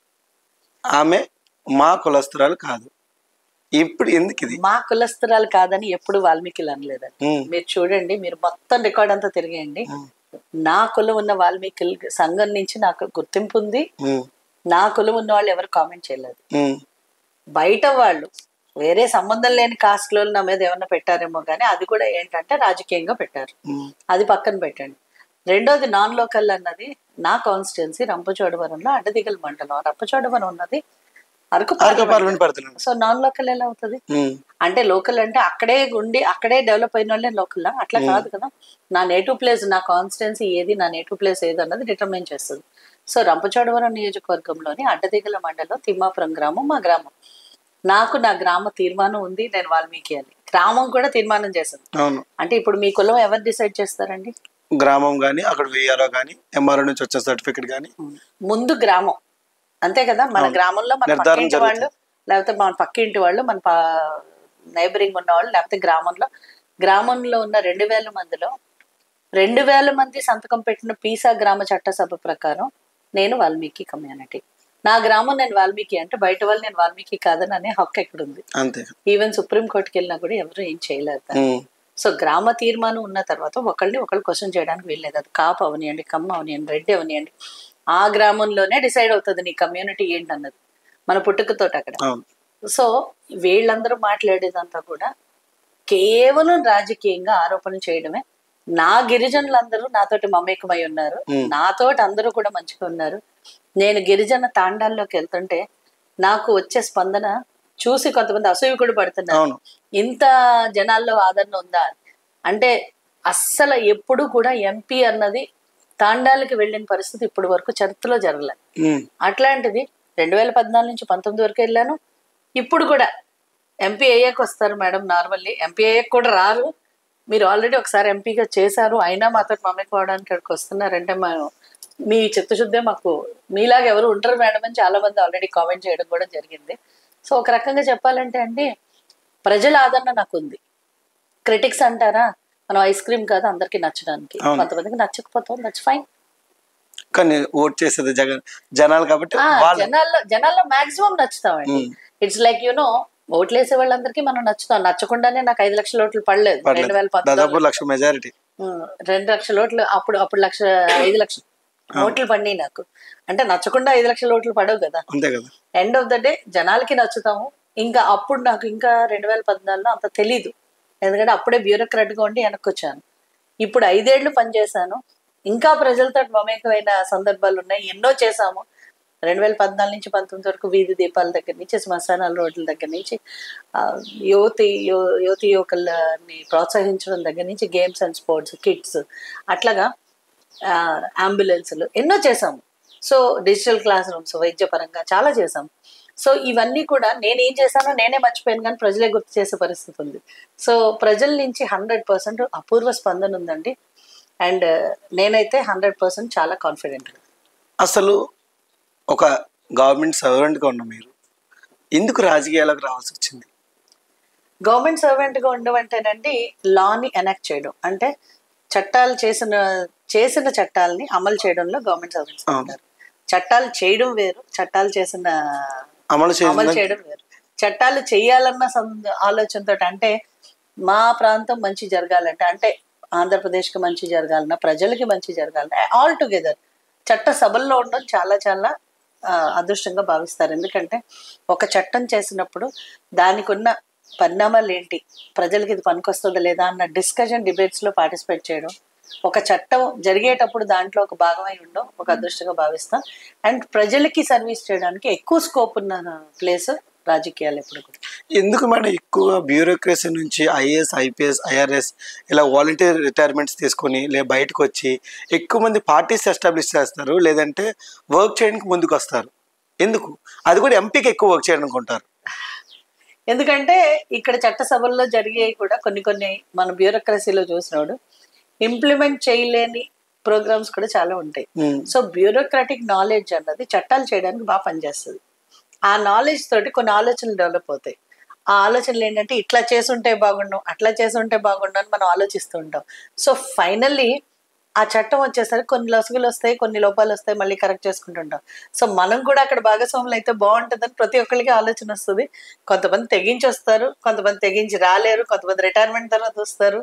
ఆమె మా కులస్తురాలు కాదు ఇప్పుడు ఎందుకు ఇది మా కులస్తురాలు కాదని ఎప్పుడు వాల్మీకిలు అనలేదండి ఉమ్, మీరు చూడండి మీరు మొత్తం రికార్డ్ అంతా తిరిగేయండి నా కులం ఉన్న వాల్మీకి సంఘం నుంచి నాకు గుర్తింపు ఉంది ఉమ్, నా కులం ఉన్న వాళ్ళు ఎవరు కామెంట్ చేయలేదు ఉమ్, బయట వాళ్ళు వేరే సంబంధం లేని కాస్ట్లో నా మీద ఏమన్నా పెట్టారేమో కానీ అది కూడా ఏంటంటే రాజకీయంగా పెట్టారు ఉమ్, అది పక్కన పెట్టండి రెండోది నాన్ లోకల్ అన్నది నా కాన్స్టిట్యున్సీ రంపచోడవరంలో అడ్డదిగల మండలం రంపచోడవరం ఉన్నది అరకు అరకు పార్లమెంట్ పరిధిలో సో నాన్ లోకల్ ఎలా అవుతుంది ఉమ్, అంటే లోకల్ అంటే అక్కడే ఉండి అక్కడే డెవలప్ అయిన వాళ్ళే లోకల్ అట్లా కాదు కదా నా నేటివ్ ప్లేస్ నా కాన్స్టిట్యున్సీ ఏది నా నేటివ్ ప్లేస్ ఏది అన్నది డిటర్మైన్ చేస్తుంది సో రంపచోడవరం నియోజకవర్గంలోని అడ్డదిగల మండలం తిమ్మాపురం గ్రామం మా గ్రామం నాకు నా గ్రామ తీర్మానం ఉంది నేను వాల్మీకి అని గ్రామం కూడా తీర్మానం చేసింది అవును అంటే ఇప్పుడు మీ కులం ఎవరు డిసైడ్ చేస్తారండి గ్రామం కానీ అక్కడ విఆర్ఓ కానీ ఎంఆర్ఓ నుంచి వచ్చే సర్టిఫికెట్ కానీ ముందు గ్రామం అంతే కదా మన గ్రామంలో మన నిర్ధారణ పక్కింటి వాళ్ళు లేకపోతే మన పక్కింటి వాళ్ళు మన నైబరింగ్ ఉన్న వాళ్ళు లేకపోతే గ్రామంలో గ్రామంలో ఉన్న రెండు వేల మందిలో రెండు వేల మంది సంతకం పెట్టిన పీసా గ్రామ చట్టసభ ప్రకారం నేను వాల్మీకి కమ్యూనిటీ నా గ్రామం నేను వాల్మీకి అంటే బయట వాళ్ళు నేను వాల్మీకి కాదని అనే హక్కు ఎక్కడుంది అంతే ఈవెన్ సుప్రీం కోర్టుకి వెళ్ళినా కూడా ఎవరు ఏం చేయలేరు దాన్ని. ఉమ్, సో గ్రామ తీర్మానం ఉన్న తర్వాత ఒకళ్ళని ఒకళ్ళు క్వశ్చన్ చేయడానికి వీల్లేదు అది కాపు అవనియండి కమ్మ అవనియండి రెడ్డి అవనియండి ఆ గ్రామంలోనే డిసైడ్ అవుతుంది నీ కమ్యూనిటీ ఏంటన్నది మన పుట్టుకతోటి అక్కడ అవును సో వీళ్ళందరూ మాట్లాడేదంతా కూడా కేవలం రాజకీయంగా ఆరోపణ చేయడమే నా గిరిజనులందరూ నాతోటి మమేకమై ఉన్నారు Hmm. నాతోటి అందరూ కూడా మంచిగా ఉన్నారు నేను గిరిజన తాండాల్లోకి వెళ్తుంటే నాకు వచ్చే స్పందన చూసి కొంతమంది అసూయ కూడా పడుతున్నారు అవును ఇంత జనాల్లో ఆదరణ ఉందా అంటే అస్సలు ఎప్పుడు కూడా ఎంపీ అన్నది తాండాలకి వెళ్ళిన పరిస్థితి ఇప్పటి వరకు చరిత్రలో జరగలేదు ఉమ్, అట్లాంటిది రెండు వేల పద్నాలుగు నుంచి పంతొమ్మిది వరకు వెళ్ళాను ఇప్పుడు కూడా ఎంపీ అయ్యాక వస్తారు మేడం నార్మల్లీ ఎంపీ అయ్యాక కూడా రారు మీరు ఆల్రెడీ ఒకసారి ఎంపీగా చేశారు అయినా మాతో మమ్మకోవడానికి ఇక్కడికి వస్తున్నారంటే మేము మీ చిత్తశుద్ధే మాకు మీలాగా ఎవరు ఉండరు మేడం అని చాలా మంది ఆల్రెడీ కామెంట్ చేయడం కూడా జరిగింది సో ఒక రకంగా చెప్పాలంటే అండి ప్రజల ఆదరణ నాకు ఉంది క్రిటిక్స్ అంటారా మనం ఐస్ క్రీమ్ కాదు అందరికి నచ్చడానికి అవును. కొంతమందికి నచ్చకపోతాం దట్స్ ఫైన్ కానీ ఓట్ చేసేది జగన్ జనాలు కాబట్టి ఆ, వాళ్ళు జనాల్లో జనాల్లో మాక్సిమం నచ్చుతామండి ఇట్స్ లైక్ యూనో ఓట్లు వేసే వాళ్ళందరికీ మనం నచ్చుతాం నచ్చకుండానే నాకు ఐదు లక్షల ఓట్లు పడలేదు రెండు వేల పర్లేదు. దాదాపు లక్ష మెజారిటీ ఉమ్, రెండు లక్షల ఓట్లు అప్పుడు అప్పుడు లక్ష ఐదు లక్షలు ఓట్లు పడినాయి నాకు అంటే నచ్చకుండా ఐదు లక్షల ఓట్లు పడవు కదా అంతే కదా ఎండ్ ఆఫ్ ద డే జనాలకి నచ్చుతాము ఇంకా అప్పుడు నాకు ఇంకా రెండు వేల పద్నాలుగులో అంత తెలీదు ఎందుకంటే అప్పుడే బ్యూరోక్రాట్గా ఉండి వెనక్కి వచ్చాను ఇప్పుడు ఐదేళ్లు పనిచేశాను ఇంకా ప్రజలతో మమేకమైన సందర్భాలు ఉన్నాయి ఎన్నో చేశాము రెండు వేల పద్నాలుగు నుంచి పంతొమ్మిది వరకు వీధి దీపాల దగ్గర నుంచి శ్మశానాల రోడ్ల దగ్గర నుంచి ఆ, యువతి యు- యువతి యువకులని ప్రోత్సహించడం దగ్గర నుంచి గేమ్స్ అండ్ స్పోర్ట్స్ కిడ్స్ అట్లాగా అంబులెన్సులు ఎన్నో చేసాము సో డిజిటల్ క్లాస్ రూమ్స్ వైద్యపరంగా చాలా చేసాం సో ఇవన్నీ కూడా నేను ఏం చేశానో నేనే మర్చిపోయాను కానీ ప్రజలే గుర్తు చేసే పరిస్థితి ఉంది సో ప్రజల నుంచి హండ్రెడ్ పర్సెంట్ అపూర్వ స్పందన ఉందండి అండ్ నేనైతే హండ్రెడ్ పర్సెంట్ చాలా కాన్ఫిడెంట్ అసలు ఒక గవర్నమెంట్ సర్వెంట్గా ఉన్న మీరు ఎందుకు రాజకీయాలకు రావాల్సి వచ్చింది గవర్నమెంట్ సర్వెంట్ గా ఉండమంటేనండి లాని ఎనాక్ట్ చేయడం అంటే చట్టాలు చేసిన చేసిన చట్టాలని అమలు చేయడంలో గవర్నమెంట్ సర్వెంట్స్ అవును. ఉంటారు చట్టాలు చేయడం వేరు చట్టాలు చేసిన అమలు అమలు చేయాలి చేయడం వేరు చట్టాలు చేయాలన్న సం- ఆలోచనతో అంటే మా ప్రాంతం మంచి జరగాలంటే అంటే ఆంధ్రప్రదేశ్కి మంచి జరగాలన్నా ప్రజలకి మంచి జరగాలన్నా ఆల్ టుగెదర్ చట్ట సభల్లో ఉండడం చాలా చాలా ఆ, అదృష్టంగా భావిస్తారు ఎందుకంటే ఒక చట్టం చేసినప్పుడు దానికి ఉన్న పరిణామాలు ఏంటి ప్రజలకి ఇది పనికొస్తుందా లేదా అన్న డిస్కషన్ డిబేట్స్ లో పార్టిసిపేట్ చేయడం ఒక చట్టం జరిగేటప్పుడు దాంట్లో ఒక భాగమై ఉండడం ఒక అదృష్టంగా భావిస్తాం అండ్ ప్రజలకి సర్వీస్ చేయడానికి ఎక్కువ స్కోప్ ఉన్న ప్లేస్ రాజకీయాలు ఎప్పుడు కూడా ఎందుకు మేడం ఎక్కువ బ్యూరోక్రసీ నుంచి ఐఏఎస్ ఐపీఎస్ ఐఆర్ఎస్ ఇలా వాలంటీర్ రిటైర్మెంట్స్ తీసుకొని లేదా బయటకు వచ్చి ఎక్కువ మంది పార్టీస్ ఎస్టాబ్లిష్ చేస్తారు లేదంటే వర్క్ చేయడానికి ముందుకు వస్తారు ఎందుకు అది కూడా ఎంపీకి ఎక్కువ వర్క్ చేయడానికి ఉంటారు ఎందుకంటే ఇక్కడ చట్టసభల్లో జరిగేవి కూడా కొన్ని కొన్ని మన బ్యూరోక్రసీలో చూసినప్పుడు ఇంప్లిమెంట్ చేయలేని ప్రోగ్రామ్స్ కూడా చాలా ఉంటాయి ఉమ్, సో బ్యూరోక్రాటిక్ నాలెడ్జ్ అన్నది చట్టాలు చేయడానికి బాగా పనిచేస్తుంది ఆ నాలెడ్జ్ తోటి కొన్ని ఆలోచనలు డెవలప్ అవుతాయి ఆ ఆలోచనలు ఏంటంటే ఇట్లా చేసుంటే బాగుండు అట్లా చేసుంటే బాగుండు అని మనం ఆలోచిస్తూ ఉంటాం సో ఫైనల్లీ ఆ చట్టం వచ్చేసరికి కొన్ని లొసుగులు వస్తాయి కొన్ని లోపాలు వస్తాయి మళ్ళీ కరెక్ట్ చేసుకుంటుంటాం సో మనం కూడా అక్కడ భాగస్వాములు అయితే బాగుంటుందని ప్రతి ఒక్కరికి ఆలోచన వస్తుంది కొంతమంది తెగించి వస్తారు కొంతమంది తెగించి రాలేరు కొంతమంది రిటైర్మెంట్ తర్వాత వస్తారు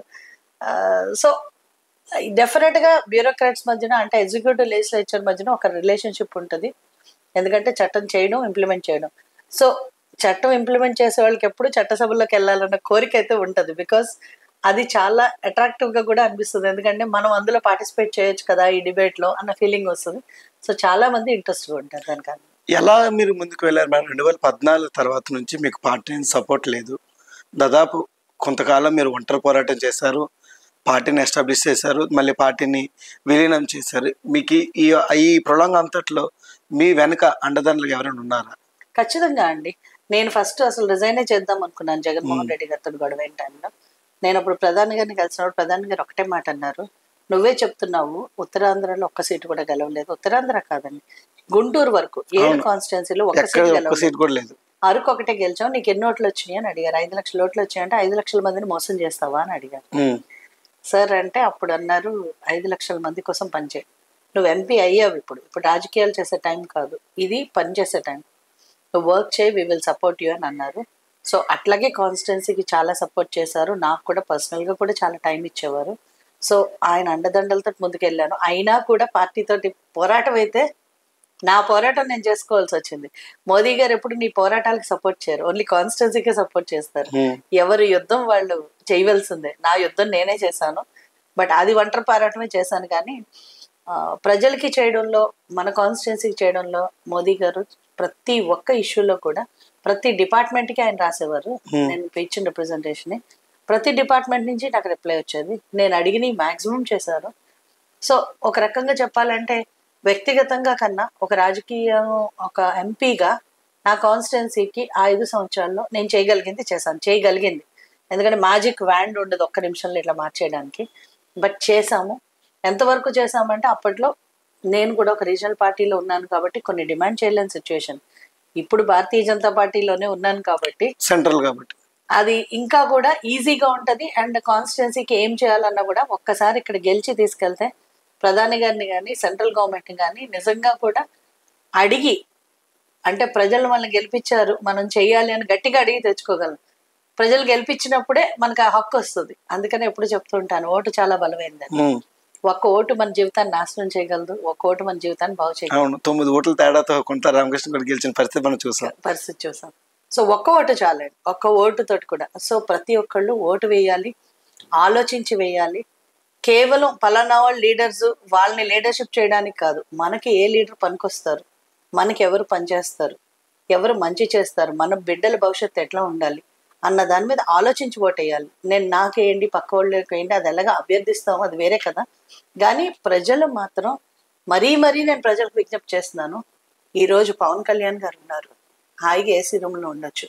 సో డెఫినెట్ గా బ్యూరోక్రాట్స్ మధ్యన అంటే ఎగ్జిక్యూటివ్ లెజిస్లేచర్ మధ్యన ఒక రిలేషన్షిప్ ఉంటుంది ఎందుకంటే చట్టం చేయడం ఇంప్లిమెంట్ చేయడం సో చట్టం ఇంప్లిమెంట్ చేసే వాళ్ళకి ఎప్పుడు చట్టసభల్లోకి వెళ్ళాలన్న కోరిక అయితే ఉంటుంది బికాస్ అది చాలా అట్రాక్టివ్ గా కూడా అనిపిస్తుంది ఎందుకంటే మనం అందులో పార్టిసిపేట్ చేయొచ్చు కదా ఈ డిబేట్ లో అన్న ఫీలింగ్ వస్తుంది సో చాలా మంది ఇంట్రెస్ట్ ఉంటారు దానికన్నా ఎలా మీరు ముందుకు వెళ్ళారు మేడం రెండు వేల పద్నాలుగు తర్వాత నుంచి మీకు పార్టీ సపోర్ట్ లేదు దాదాపు కొంతకాలం మీరు ఒంటరి పోరాటం చేశారు పార్టీని ఎస్టాబ్లిష్ చేశారు మళ్ళీ పార్టీని విలీనం చేశారు మీకు ఈ ఈ ప్రొలాంగ్ అంతట్లో మీ వెనక అండదండలు ఎవరైనా ఉన్నారా ఖచ్చితంగా అండి నేను ఫస్ట్ అసలు రిజైనే చేద్దాం అనుకున్నాను జగన్మోహన్ రెడ్డి గారితో గొడవ టైంలో నేను అప్పుడు ప్రధాని గారిని కలిసినప్పుడు ప్రధాని గారు ఒకటే మాట అన్నారు నువ్వే చెప్తున్నావు ఉత్తరాంధ్రలో ఒక్క సీటు కూడా గెలవలేదు ఉత్తరాంధ్ర కాదండి గుంటూరు వరకు ఏడు అవును. కాన్స్టిట్యున్సీలో ఒక్క ఎక్కడ సీట్ ఒక్క గెలవలేదు సీట్ కూడా లేదు అరకు ఒకటే గెలిచావు నీకు ఎన్ని ఓట్లు వచ్చినాయి అని అడిగారు ఐదు లక్షల ఓట్లు వచ్చాయంటే ఐదు లక్షల మందిని మోసం చేస్తావా అని అడిగారు ఉమ్, సార్ అంటే అప్పుడు అన్నారు ఐదు లక్షల మంది కోసం పనిచేయి నువ్వు ఎంపీ అయ్యావు ఇప్పుడు ఇప్పుడు రాజకీయాలు చేసే టైం కాదు ఇది పని చేసే టైం నువ్వు వర్క్ చేయి వి విల్ సపోర్ట్ యూ అని అన్నారు సో అట్లాగే కాన్స్టిట్యున్సీకి చాలా సపోర్ట్ చేశారు నాకు కూడా పర్సనల్గా కూడా చాలా టైం ఇచ్చేవారు సో ఆయన అండదండలతో ముందుకెళ్ళాను అయినా కూడా పార్టీతోటి పోరాటం అయితే నా పోరాటం నేను చేసుకోవాల్సి వచ్చింది మోదీ గారు ఎప్పుడు నీ పోరాటాలకు సపోర్ట్ చేయరు ఓన్లీ కాన్స్టిట్యున్సీకే సపోర్ట్ చేస్తారు ఉమ్, ఎవరి యుద్ధం వాళ్ళు చేయవలసిందే నా యుద్ధం నేనే చేశాను బట్ అది ఒంటరి పోరాటమే చేశాను కానీ ఆ, ప్రజలకి చేయడంలో మన కాన్స్టిట్యున్సీకి చేయడంలో మోదీ గారు ప్రతి ఒక్క ఇష్యూలో కూడా ప్రతి డిపార్ట్మెంట్కి ఆయన రాసేవారు Hmm. నేను ఇచ్చిన రిప్రజెంటేషన్ ప్రతి డిపార్ట్మెంట్ నుంచి నాకు రిప్లై వచ్చేది నేను అడిగిన మాక్సిమం చేశారు సో ఒక రకంగా చెప్పాలంటే వ్యక్తిగతంగా కన్నా ఒక రాజకీయం ఒక ఎంపీగా నా కాన్స్టిట్యున్సీకి ఆ ఐదు సంవత్సరాల్లో నేను చేయగలిగింది చేశాను చేయగలిగింది ఎందుకంటే మ్యాజిక్ వ్యాండ్ ఉండదు ఒక్క నిమిషంలో ఇట్లా మార్చేయడానికి బట్ చేశాము ఎంతవరకు చేశామంటే అప్పట్లో నేను కూడా ఒక రీజనల్ పార్టీలో ఉన్నాను కాబట్టి కొన్ని డిమాండ్ చేయలేని సిచ్యువేషన్ ఇప్పుడు భారతీయ జనతా పార్టీలోనే ఉన్నాను కాబట్టి సెంట్రల్ కాబట్టి అది ఇంకా కూడా ఈజీగా ఉంటది అండ్ కాన్స్టిట్యున్సీకి ఏం చేయాలన్నా కూడా ఒక్కసారి ఇక్కడ గెలిచి తీసుకెళ్తే ప్రధాని గారిని కానీ సెంట్రల్ గవర్నమెంట్ కానీ నిజంగా కూడా అడిగి అంటే ప్రజలు మనల్ని గెలిపించారు మనం చెయ్యాలి అని గట్టిగా అడిగి తెచ్చుకోగలం ప్రజలు గెలిపించినప్పుడే మనకు ఆ హక్కు వస్తుంది అందుకని ఎప్పుడు చెప్తుంటాను ఓటు చాలా బలమైందని ఉమ్, ఒక్క ఓటు మన జీవితాన్ని నాశనం చేయగలదు ఒక్క ఓటు మన జీవితాన్ని బాగు చేయగలదు అవును తొమ్మిది ఓట్ల తేడాతో కొంత రామకృష్ణ గారు గెలిచిన పరిస్థితి మనం చూసాం పరిస్థితి చూసాం సో ఒక్క ఓటు చాలండి ఒక్క ఓటుతోటి కూడా సో ప్రతి ఒక్కళ్ళు ఓటు వేయాలి ఆలోచించి వేయాలి కేవలం పలానా వాళ్ళు లీడర్స్ వాళ్ళని లీడర్షిప్ చేయడానికి కాదు మనకి ఏ లీడర్ పనికొస్తారు మనకి ఎవరు పనిచేస్తారు ఎవరు మంచి చేస్తారు మన బిడ్డల భవిష్యత్తు ఎట్లా ఉండాలి అన్న దాని మీద ఆలోచించి ఓటేయాలి నేను నాకేంటి పక్క వాళ్ళకి ఏంటి అది ఎలాగా అభ్యర్థిస్తాము అది వేరే కదా కానీ ప్రజలు మాత్రం మరీ మరీ నేను ప్రజలకు విజ్ఞప్తి చేస్తున్నాను ఈరోజు పవన్ కళ్యాణ్ గారు ఉన్నారు హాయిగా ఏసీ రూమ్లో ఉండొచ్చు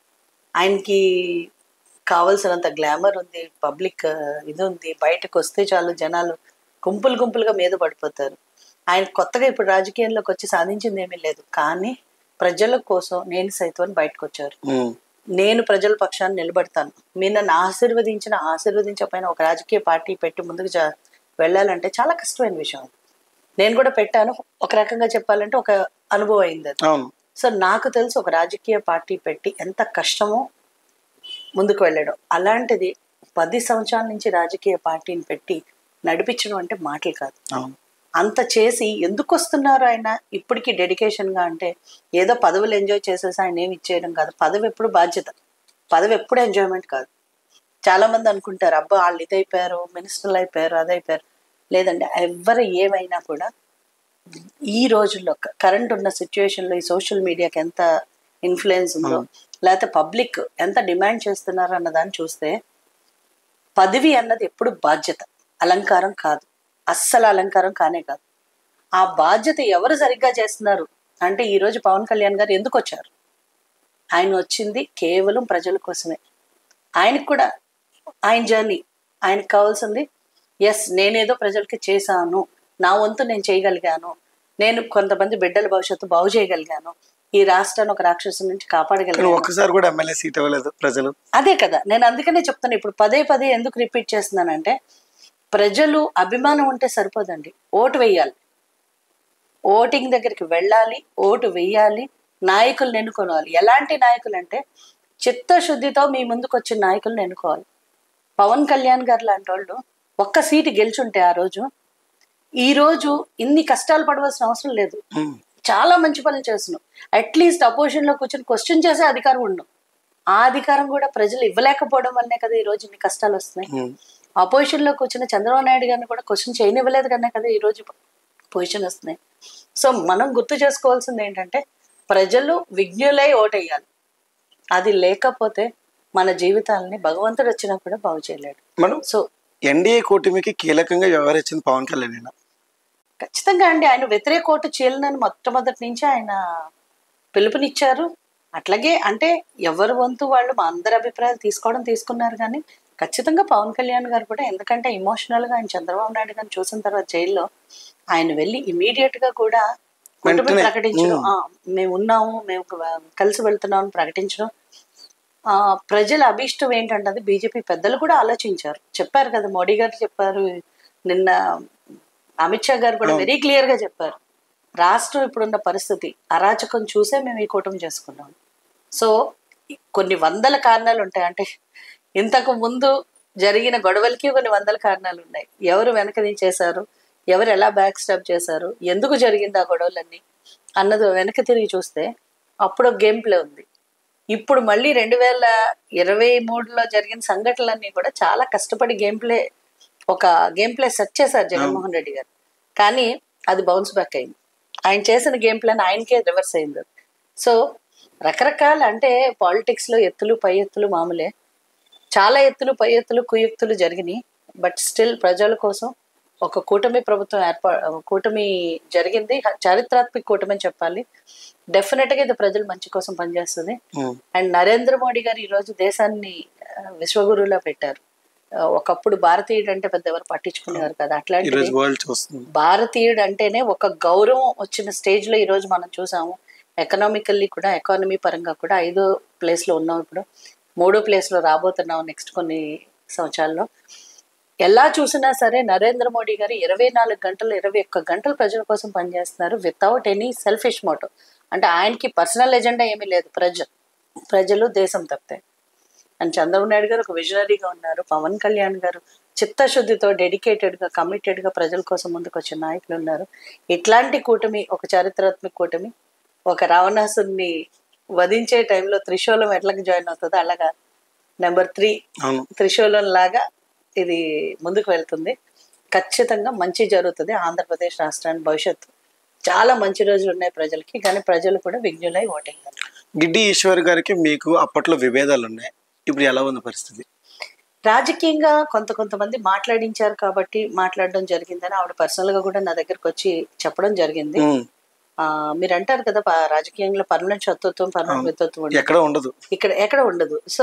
ఆయనకి కావలసినంత గ్లామర్ ఉంది పబ్లిక్ ఇది ఉంది బయటకు వస్తే చాలు జనాలు గుంపులు గుంపులుగా మీద పడిపోతారు ఆయన కొత్తగా ఇప్పుడు రాజకీయంలోకి వచ్చి సాధించింది ఏమీ లేదు కానీ ప్రజల కోసం నేను సైతం అని బయటకు వచ్చారు ఉమ్, నేను ప్రజల పక్షాన్ని నిలబడతాను మీరు నన్ను ఆశీర్వదించిన ఆశీర్వదించకపోయిన ఒక రాజకీయ పార్టీ పెట్టి ముందుకు జా- వెళ్ళాలంటే చాలా కష్టమైన విషయం అది. నేను కూడా పెట్టాను ఒక రకంగా చెప్పాలంటే ఒక అనుభవం అయింది అది అవును సో నాకు తెలుసు ఒక రాజకీయ పార్టీ పెట్టి ఎంత కష్టమో ముందుకు వెళ్ళడం అలాంటిది పది సంవత్సరాల నుంచి రాజకీయ పార్టీని పెట్టి నడిపించడం అంటే మాటలు కాదు అవును అంత చేసి ఎందుకు వస్తున్నారు ఆయన ఇప్పటికీ డెడికేషన్ గా అంటే ఏదో పదవులు ఎంజాయ్ చేసేసి ఆయన ఏమి ఇచ్చేయడం కాదు పదవి ఎప్పుడు బాధ్యత పదవి ఎప్పుడు ఎంజాయ్మెంట్ కాదు చాలా మంది అనుకుంటారు అబ్బా వాళ్ళు ఇది అయిపోయారు మినిస్టర్లు అయిపోయారు అది అయిపోయారు లేదండి ఎవరు ఏమైనా కూడా ఈ రోజుల్లో కరెంట్ ఉన్న సిచ్యువేషన్లో ఈ సోషల్ మీడియాకి ఎంత ఇన్ఫ్లుయెన్స్ ఉందో లేకపోతే పబ్లిక్ ఎంత డిమాండ్ చేస్తున్నారు అన్న దాన్ని చూస్తే పదవి అన్నది ఎప్పుడు బాధ్యత అలంకారం కాదు అస్సలు అలంకారం కానే కాదు ఆ బాధ్యత ఎవరు సరిగ్గా చేస్తున్నారు అంటే ఈ రోజు పవన్ కళ్యాణ్ గారు ఎందుకు వచ్చారు ఆయన వచ్చింది కేవలం ప్రజల కోసమే ఆయనకు కూడా ఆయన జర్నీ ఆయనకు కావాల్సింది ఎస్ నేనేదో ప్రజలకి చేశాను నా వంతు నేను చేయగలిగాను నేను కొంతమంది బిడ్డల భవిష్యత్తు బాగు చేయగలిగాను ఈ రాష్ట్రాన్ని ఒక రాక్షసు నుంచి కానీ కాపాడగలిగాను ఒక్కసారి కూడా ఎమ్మెల్యే సీట్ ఇవ్వలేదు ప్రజలు అదే కదా నేను అందుకనే చెప్తాను ఇప్పుడు పదే పదే ఎందుకు రిపీట్ చేస్తున్నానంటే ప్రజలు అభిమానం ఉంటే సరిపోదండి ఓటు వేయాలి ఓటింగ్ దగ్గరికి వెళ్ళాలి ఓటు వేయాలి నాయకులను ఎన్నుకోవాలి ఎలాంటి నాయకులు అంటే చిత్తశుద్ధితో మీ ముందుకు వచ్చిన నాయకులను ఎన్నుకోవాలి పవన్ కళ్యాణ్ గారు లాంటి వాళ్ళు ఒక్క సీటు గెలుచుంటే ఆ రోజు ఈ రోజు ఇన్ని కష్టాలు పడవలసిన అవసరం లేదు ఉమ్, చాలా మంచి పనులు చేస్తున్నాం అట్లీస్ట్ అపోజిషన్ లో కూర్చొని క్వశ్చన్ చేసే అధికారం ఉన్నాం ఆ అధికారం కూడా ప్రజలు ఇవ్వలేకపోవడం వల్లనే కదా ఈ రోజు ఇన్ని కష్టాలు వస్తున్నాయి ఉమ్. అపోజిషన్ లో కూర్చున్న చంద్రబాబు నాయుడు గారిని కూడా క్వశ్చన్ చేయనివ్వలేదు కన్నా కదా ఈ రోజు పొజిషన్ వస్తున్నాయి సో మనం గుర్తు చేసుకోవాల్సింది ఏంటంటే ప్రజలు విజ్ఞులై ఓటేయాలి అది లేకపోతే మన జీవితాలని భగవంతుడు వచ్చినా కూడా బాగు చేయలేడు మనం సో ఎన్డీఏ కూటమికి కీలకంగా వ్యవహరించింది పవన్ కళ్యాణ్ అయినా ఖచ్చితంగా అండి ఆయన వ్యతిరేక ఓటు చీలనని మొట్టమొదటి నుంచి ఆయన పిలుపునిచ్చారు అట్లాగే అంటే ఎవరి వంతు వాళ్ళు మా అందరి అభిప్రాయాలు తీసుకోవడం తీసుకున్నారు కానీ ఖచ్చితంగా పవన్ కళ్యాణ్ గారు కూడా ఎందుకంటే ఎమోషనల్ గా ఆయన చంద్రబాబు నాయుడు గారిని చూసిన తర్వాత జైల్లో ఆయన వెళ్ళి ఇమీడియట్ గా కూడా కూటమి వెంటనే, ప్రకటించడం ఉమ్. "ఆ, మేము ఉన్నాము మేము క- కలిసి వెళ్తున్నాం అని ప్రకటించడం ఆ ప్రజల అభిష్టం ఏంటంటే అది బీజేపీ పెద్దలు కూడా ఆలోచించారు చెప్పారు కదా మోడీ గారు చెప్పారు నిన్న అమిత్ షా గారు కూడా వెరీ క్లియర్ గా చెప్పారు రాష్ట్రం ఇప్పుడున్న పరిస్థితి అరాచకం చూసే మేము ఈ కూటమి చేసుకున్నాం సో కొన్ని వందల కారణాలు ఉంటాయి అంటే ఇంతకు ముందు జరిగిన గొడవలకి కొన్ని వందల కారణాలు ఉన్నాయి ఎవరు వెనక చేశారు ఎవరు ఎలా బ్యాక్ స్టాప్ చేశారు ఎందుకు జరిగింది ఆ గొడవలన్నీ అన్నది వెనక తిరిగి చూస్తే అప్పుడు గేమ్ ప్లే ఉంది ఇప్పుడు మళ్ళీ రెండు వేల ఇరవై మూడులో జరిగిన సంఘటనలన్నీ కూడా చాలా కష్టపడి గేమ్ ప్లే ఒక గేమ్ ప్లే సెట్ చేశారు జగన్మోహన్ రెడ్డి గారు కానీ అది బౌన్స్ బ్యాక్ అయింది ఆయన చేసిన గేమ్ ప్లాన్ ఆయనకే రివర్స్ అయింది సో రకరకాల అంటే పాలిటిక్స్ లో ఎత్తులు పై ఎత్తులు మామూలే చాలా ఎత్తులు పై ఎత్తులు కుయుక్తులు జరిగినాయి బట్ స్టిల్ ప్రజల కోసం ఒక కూటమి ప్రభుత్వం ఏర్పా కూటమి జరిగింది చారిత్రాత్మక కూటమి అని చెప్పాలి డెఫినెట్ గా ఇది ప్రజల మంచి కోసం పనిచేస్తుంది ఉమ్, అండ్ నరేంద్ర మోడీ గారు ఈ రోజు దేశాన్ని ఆ, విశ్వగురువులా పెట్టారు ఆ, ఒకప్పుడు భారతీయుడు అంటే పెద్ద ఎవరు పట్టించుకునేవారు కదా ఈ అట్లాంటిది రోజు వరల్డ్ చూస్తుంది భారతీయుడు అంటేనే ఒక గౌరవం వచ్చిన స్టేజ్ లో ఈ రోజు మనం చూసాము ఎకనామికల్లీ కూడా ఎకానమీ పరంగా కూడా ఐదో ప్లేస్ లో ఉన్నాం ఇప్పుడు మూడో ప్లేస్ లో రాబోతున్నాం నెక్స్ట్ కొన్ని సంవత్సరాల్లో ఎలా చూసినా సరే నరేంద్ర మోడీ గారు ఇరవై నాలుగు గంటలు ఇరవై ఒక్క గంటలు ప్రజల కోసం పనిచేస్తున్నారు వితౌట్ ఎనీ సెల్ఫిష్ మోటో అంటే ఆయనకి పర్సనల్ ఎజెండా ఏమీ లేదు ప్రజ ప్రజలు దేశం తప్పితే అండ్ చంద్రబాబు నాయుడు గారు ఒక విజనరీగా ఉన్నారు పవన్ కళ్యాణ్ గారు చిత్తశుద్ధితో డెడికేటెడ్ గా కమిటెడ్ గా ప్రజల కోసం ముందుకు వచ్చిన నాయకులు ఉన్నారు ఇట్లాంటి కూటమి ఒక చారిత్రాత్మక కూటమి ఒక రావణాసుని వధించే టైంలో త్రిశూలం ఎట్లకి జాయిన్ అవుతుందో అలాగా నెంబర్ త్రీ అవును త్రిశూలం లాగా ఇది ముందుకు వెళ్తుంది ఖచ్చితంగా మంచి జరుగుతుంది ఆంధ్రప్రదేశ్ రాష్ట్రానికి భవిష్యత్తు చాలా మంచి రోజులు ఉన్నాయి ప్రజలకి కానీ ప్రజలు కూడా విజ్ఞులై ఓటింగ్ గిడ్డి ఈశ్వర్ గారికి మీకు అప్పట్లో విభేదాలు ఉన్నాయి ఇప్పుడు ఎలా ఉంది పరిస్థితి రాజకీయంగా కొంత కొంతమంది మాట్లాడించారు కాబట్టి మాట్లాడడం జరిగిందని ఆవిడ పర్సనల్ గా కూడా నా దగ్గరకు వచ్చి చెప్పడం జరిగింది ఉమ్, ఆ మీరు అంటారు కదా ప- రాజకీయంలో పర్మనెంట్ శత్రుత్వం పర్మనెంట్ మిత్రత్వం ఉండదు. ఎక్కడ ఉండదు ఇక్కడ ఎక్కడ ఉండదు సో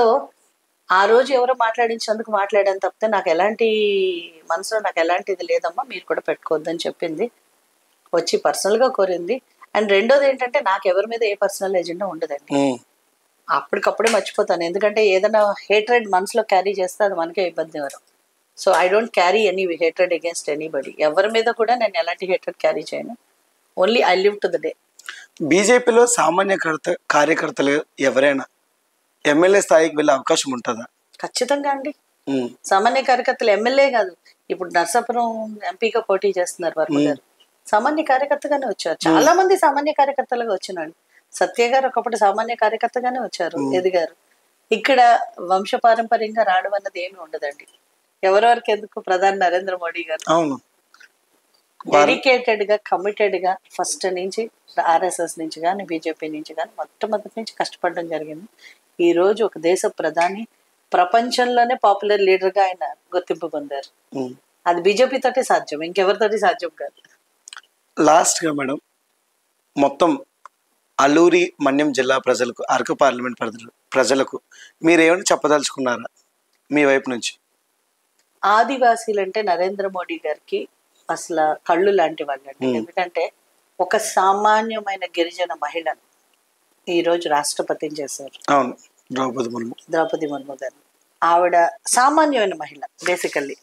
ఆ రోజు ఎవరో మాట్లాడించినందుకు మాట్లాడాను తప్పితే నాకు ఎలాంటి మనసులో నాకు ఎలాంటి ఇది లేదమ్మా మీరు కూడా పెట్టుకోవద్దని చెప్పింది వచ్చి పర్సనల్ గా కోరింది అండ్ రెండోది ఏంటంటే నాకు ఎవరి మీద ఏ పర్సనల్ ఎజెండా ఉండదండి ఉమ్, అప్పటికప్పుడే మర్చిపోతాను ఎందుకంటే ఏదైనా హేట్రెడ్ మనసులో క్యారీ చేస్తే అది మనకే ఇబ్బంది వరం so I don't carry any hatred against anybody ఎవరి మీద కూడా నేను ఎలాంటి హేట్రెడ్ క్యారీ చేయను only I live to the day బీజేపీలో సామాన్య కర్త కార్యకర్తలు ఎవరైనా ఎమ్మెల్యే స్థాయికి వెళ్ళే అవకాశం ఉంటుందా ఖచ్చితంగా అండి ఉమ్, సామాన్య కార్యకర్తలు ఎమ్మెల్యే కాదు ఇప్పుడు నర్సాపురం ఎంపీగా పోటీ చేస్తున్నారు వర్మ గారు సామాన్య కార్యకర్తగానే వచ్చారు చాలా మంది సామాన్య కార్యకర్తలుగా వచ్చినాడు సత్య గారు ఒకప్పుడు సామాన్య కార్యకర్తగానే వచ్చారు ఎదిగారు ఇక్కడ వంశపారంపర్యంగా రావడం అన్నది ఏమి ఉండదండి ఎవరెవరికి ఎందుకు ప్రధాని నరేంద్ర మోడీ గారు అవును వారు డెడికేటెడ్ గా కమిటెడ్ గా ఫస్ట్ నుంచి ఆర్ఎస్ఎస్ నుంచి కానీ బీజేపీ నుంచి కానీ మొట్టమొదటి నుంచి కష్టపడడం జరిగింది ఈ రోజు ఒక దేశ ప్రధాని ప్రపంచంలోనే పాపులర్ లీడర్ గా ఆయన గుర్తింపు పొందారు ఉమ్. అది బీజేపీ తోటి సాధ్యం ఇంకెవరితోటి సాధ్యం కాదు లాస్ట్గా మేడం మొత్తం అల్లూరి మన్యం జిల్లా ప్రజలకు అరకు పార్లమెంట్ ప్రజలు ప్రజలకు మీరు ఏమైనా చెప్పదలుచుకున్నారా మీ వైపు నుంచి ఆదివాసీలు అంటే నరేంద్ర మోడీ గారికి అసలు కళ్ళు లాంటి వాళ్ళండి Hmm. ఎందుకంటే ఒక సామాన్యమైన గిరిజన మహిళను ఈ రోజు రాష్ట్రపతిని చేశారు అవును ద్రౌపది ముర్ము ద్రౌపది ముర్ము గారు ఆవిడ సామాన్యమైన మహిళ బేసికల్లీ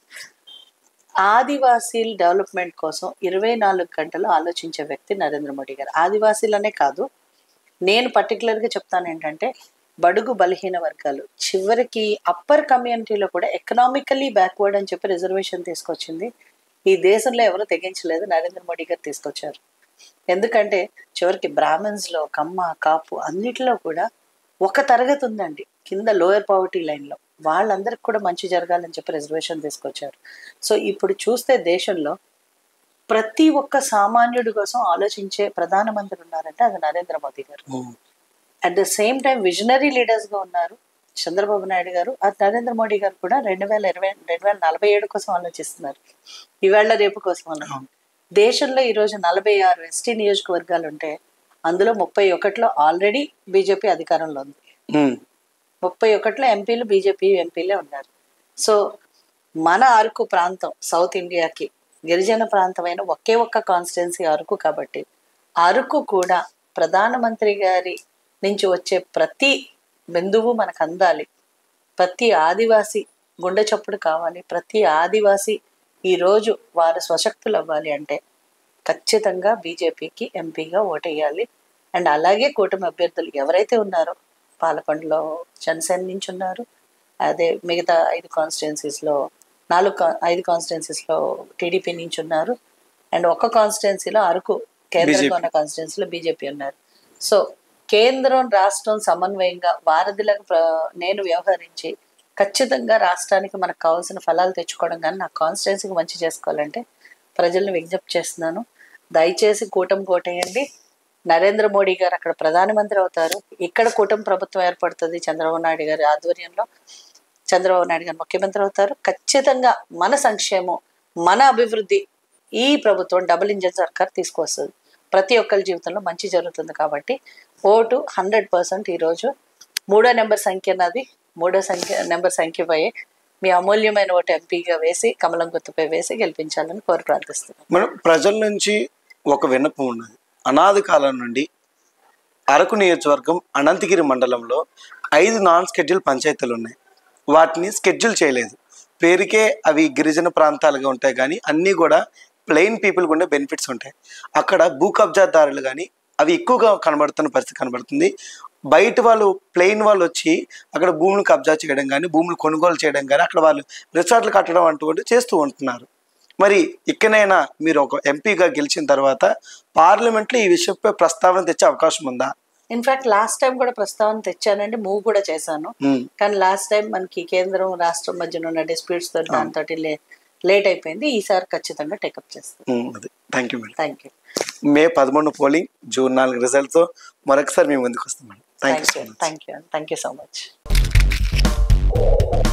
ఆదివాసీల డెవలప్మెంట్ కోసం ఇరవై నాలుగు గంటలు ఆలోచించే వ్యక్తి నరేంద్ర మోడీ గారు ఆదివాసీలనే కాదు నేను పర్టికులర్గా చెప్తాను ఏంటంటే బడుగు బలహీన వర్గాలు చివరికి అప్పర్ కమ్యూనిటీలో కూడా ఎకనామికల్లీ బ్యాక్వర్డ్ అని చెప్పి రిజర్వేషన్ తీసుకొచ్చింది ఈ దేశంలో ఎవరు తెగించలేదు నరేంద్ర మోడీ గారు తీసుకొచ్చారు ఎందుకంటే చివరికి బ్రాహ్మణ్స్ లో కమ్మ కాపు అన్నిటిలో కూడా ఒక తరగతి ఉందండి కింద లోయర్ పావర్టీ లైన్ లో వాళ్ళందరికి కూడా మంచి జరగాలని చెప్పి రిజర్వేషన్ తీసుకొచ్చారు సో ఇప్పుడు చూస్తే దేశంలో ప్రతి ఒక్క సామాన్యుడి కోసం ఆలోచించే ప్రధానమంత్రి ఉన్నారంటే అది Narendra Modi garu um. At the same time visionary leaders గా ఉన్నారు చంద్రబాబు నాయుడు గారు అది నరేంద్ర మోడీ గారు కూడా రెండు వేల ఇరవై రెండు వేల నలభై ఏడు కోసం ఆలోచిస్తున్నారు ఈవేళ రేపు కోసం ఆలోచన దేశంలో ఈ రోజు నలభై ఆరు ఎస్టీ నియోజకవర్గాలు ఉంటే అందులో ముప్పై ఒకటిలో ఆల్రెడీ బీజేపీ అధికారంలో ఉంది ఉమ్. ముప్పై ఒకటిలో ఎంపీలు బీజేపీ ఎంపీలే ఉన్నారు సో మన అరకు ప్రాంతం సౌత్ ఇండియాకి గిరిజన ప్రాంతమైన ఒకే ఒక్క కాన్స్టిట్యున్సీ అరకు కాబట్టి అరకు కూడా ప్రధానమంత్రి గారి నుంచి వచ్చే ప్రతి బిందువు మనకు అందాలి ప్రతి ఆదివాసి గుండె చప్పుడు కావాలి ప్రతి ఆదివాసి ఈ రోజు వారు స్వశక్తులు అవ్వాలి అంటే ఖచ్చితంగా బీజేపీకి ఎంపీగా ఓటేయాలి అండ్ అలాగే కూటమి అభ్యర్థులు ఎవరైతే ఉన్నారో పాలకొండలో జనసేన నుంచి ఉన్నారు అదే మిగతా ఐదు కాన్స్టిట్యున్సీస్లో నాలుగు కా- ఐదు కాన్స్టిట్యున్సీస్లో టీడీపీ నుంచి ఉన్నారు అండ్ ఒక్క కాన్స్టిట్యున్సీలో అరకు కేంద్రంగా BJP. ఉన్న కాన్స్టిట్యున్సీలో బీజేపీ ఉన్నారు సో కేంద్రం రాష్ట్రం సమన్వయంగా వారధిలకు ప్ర- నేను వ్యవహరించి ఖచ్చితంగా రాష్ట్రానికి మనకు కావాల్సిన ఫలాలు తెచ్చుకోవడం కానీ నా కాన్స్టిట్యున్సీకి మంచి చేసుకోవాలంటే ప్రజల్ని విజ్ఞప్తి చేస్తున్నాను దయచేసి కూటమి కోటేయండి నరేంద్ర మోడీ గారు అక్కడ ప్రధానమంత్రి అవుతారు ఇక్కడ కూటమి ప్రభుత్వం ఏర్పడుతుంది చంద్రబాబు నాయుడు గారి ఆధ్వర్యంలో చంద్రబాబు నాయుడు గారు ముఖ్యమంత్రి అవుతారు ఖచ్చితంగా మన సంక్షేమం మన అభివృద్ధి ఈ ప్రభుత్వం డబుల్ ఇంజన్ సర్కార్ తీసుకొస్తుంది ప్రతి ఒక్కరి జీవితంలో మంచి జరుగుతుంది కాబట్టి ఓటు హండ్రెడ్ పర్సెంట్ ఈరోజు మూడో నెంబర్ సంఖ్య నాది మూడో సంఖ్య నెంబర్ సంఖ్యపై మీ అమూల్యమైన ఓటు ఎంపీగా వేసి కమలం గుర్తుపై వేసి గెలిపించాలని కోరి ప్రార్థిస్తున్నాను మనం ప్రజల నుంచి ఒక విన్నపం ఉన్నది అనాది కాలం నుండి అరకు నియోజకవర్గం అనంతగిరి మండలంలో ఐదు నాన్ స్కెడ్యూల్ పంచాయతీలు ఉన్నాయి వాటిని స్కెడ్యూల్ చేయలేదు పేరుకే అవి గిరిజన ప్రాంతాలుగా ఉంటాయి కానీ అన్నీ కూడా ప్లెయిన్ పీపుల్కి ఉండే బెనిఫిట్స్ ఉంటాయి అక్కడ భూ కబ్జాదారులు కానీ అవి ఎక్కువగా కనబడుతున్న పరిస్థితి కనబడుతుంది బయట వాళ్ళు ప్లెయిన్ వాళ్ళు వచ్చి అక్కడ భూములు కబ్జా చేయడం కానీ భూములు కొనుగోలు చేయడం కానీ అక్కడ వాళ్ళు రిసార్ట్లు కట్టడం అటువంటి చేస్తూ ఉంటున్నారు మరి ఇక్కడైనా మీరు ఒక ఎంపీగా గెలిచిన తర్వాత పార్లమెంట్లో ఈ విషయంపై ప్రస్తావన తెచ్చే అవకాశం ఉందా ఇన్ఫాక్ట్ లాస్ట్ టైం కూడా ప్రస్తావన తెచ్చానండి మూవ్ కూడా చేశాను ఉమ్, కానీ లాస్ట్ టైం మనకి కేంద్రం రాష్ట్రం మధ్యన ఉన్న డిస్ప్యూట్స్ తో దాంతో లేట్ అయిపోయింది ఈసారి ఖచ్చితంగా టేకప్ చేస్తాను ఉమ్, అదే thank you madam thank you May పదమూడు పోలింగ్ జూన్ నాలుగు రిజల్ట్తో మరొకసారి మేము ముందుకు వస్తాం madam thank you thank you thank you thank you so much